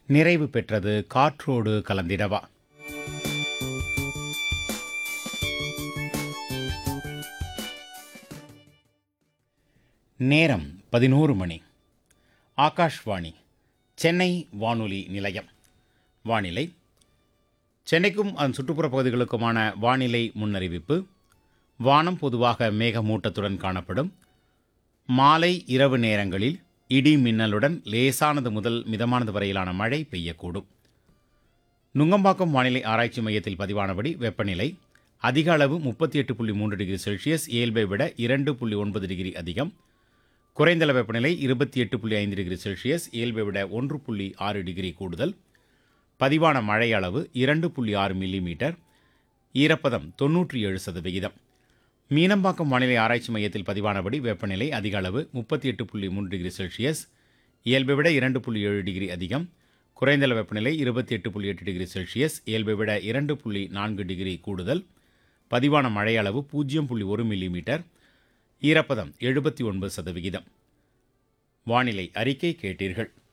நிறைவு பெற்றது காற்றோடு கலந்திடவா நேரம் பதினோரு மணி ஆகாஷ்வாணி சென்னை வானொலி நிலையம் வானிலை சென்னைக்கும் அதன் சுற்றுப்புற பகுதிகளுக்குமான வானிலை முன்னறிவிப்பு வானம் பொதுவாக மேகமூட்டத்துடன் காணப்படும் மாலை இரவு நேரங்களில் இடி மின்னலுடன் லேசானது முதல் மிதமானது வரையிலான மழை பெய்யக்கூடும் நுங்கம்பாக்கம் வானிலை ஆராய்ச்சி மையத்தில் பதிவானபடி வெப்பநிலை அதிக அளவு முப்பத்தி எட்டு புள்ளி மூன்று டிகிரி செல்சியஸ் இயல்பை விட இரண்டு புள்ளி ஒன்பது டிகிரி அதிகம் குறைந்தள வெப்பநிலை இருபத்தி எட்டு புள்ளி ஐந்து டிகிரி செல்சியஸ் இயல்பை விட ஒன்று புள்ளி ஆறு டிகிரி கூடுதல் பதிவான மழை அளவு இரண்டு புள்ளி ஆறு மில்லிமீட்டர் ஈரப்பதம் தொன்னூற்றி ஏழு சதவிகிதம் மீனம்பாக்கம் வானிலை ஆராய்ச்சி மையத்தில் பதிவானபடி வெப்பநிலை அதிக அளவு முப்பத்தி எட்டு புள்ளி மூன்று டிகிரி செல்சியஸ் இயல்பை விட இரண்டு புள்ளி ஏழு டிகிரி அதிகம் குறைந்தள வெப்பநிலை இருபத்தி எட்டு புள்ளி எட்டு டிகிரி செல்சியஸ் இயல்பை விட இரண்டு புள்ளி நான்கு டிகிரி கூடுதல் பதிவான மழை அளவு பூஜ்ஜியம் புள்ளி ஒரு மில்லிமீட்டர் ஈரப்பதம் எழுபத்தி ஒன்பது சதவிகிதம் வானிலை அறிக்கை கேட்டீர்கள்